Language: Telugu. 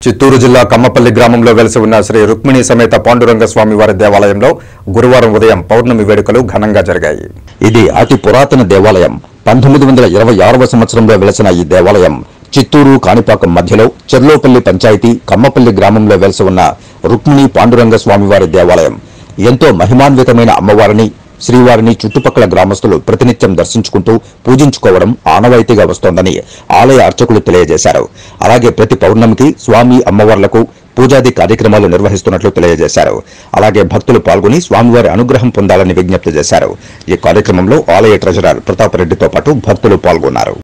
చిత్తూరు జిల్లా కమ్మపల్లి గ్రామంలో వెలసి ఉన్న శ్రీ రుక్మిణి సమేత పాండురంగ స్వామి వారి దేవాలయంలో గురువారం ఉదయం పౌర్ణమి వేడుకలు ఘనంగా జరిగాయి ఇది అతి పురాతన దేవాలయం పంతొమ్మిది వందల ఇరవై ఆరవ సంవత్సరంలో వెలసిన ఈ దేవాలయం చిత్తూరు కాణిపాకం మధ్యలో చెర్లోపల్లి పంచాయతీ కమ్మపల్లి గ్రామంలో వెలసి ఉన్న రుక్మిణి పాండురంగ స్వామివారి దేవాలయం ఎంతో మహిమాన్వితమైన అమ్మవారిని శ్రీవారిని చుట్టుపక్కల గ్రామస్తులు ప్రతినిత్యం దర్శించుకుంటూ పూజించుకోవడం ఆనవాయితీగా వస్తోందని ఆలయ అర్చకులు తెలియజేశారు అలాగే ప్రతి పౌర్ణమికి స్వామి అమ్మవార్లకు పూజాది కార్యక్రమాలు నిర్వహిస్తున్నట్లు తెలియజేశారు అలాగే భక్తులు పాల్గొని స్వామివారి అనుగ్రహం పొందాలని విజ్ఞప్తి చేశారు ఈ కార్యక్రమంలో ఆలయ ట్రెజరర్ ప్రతాప్ రెడ్డితో పాటు భక్తులు పాల్గొన్నారు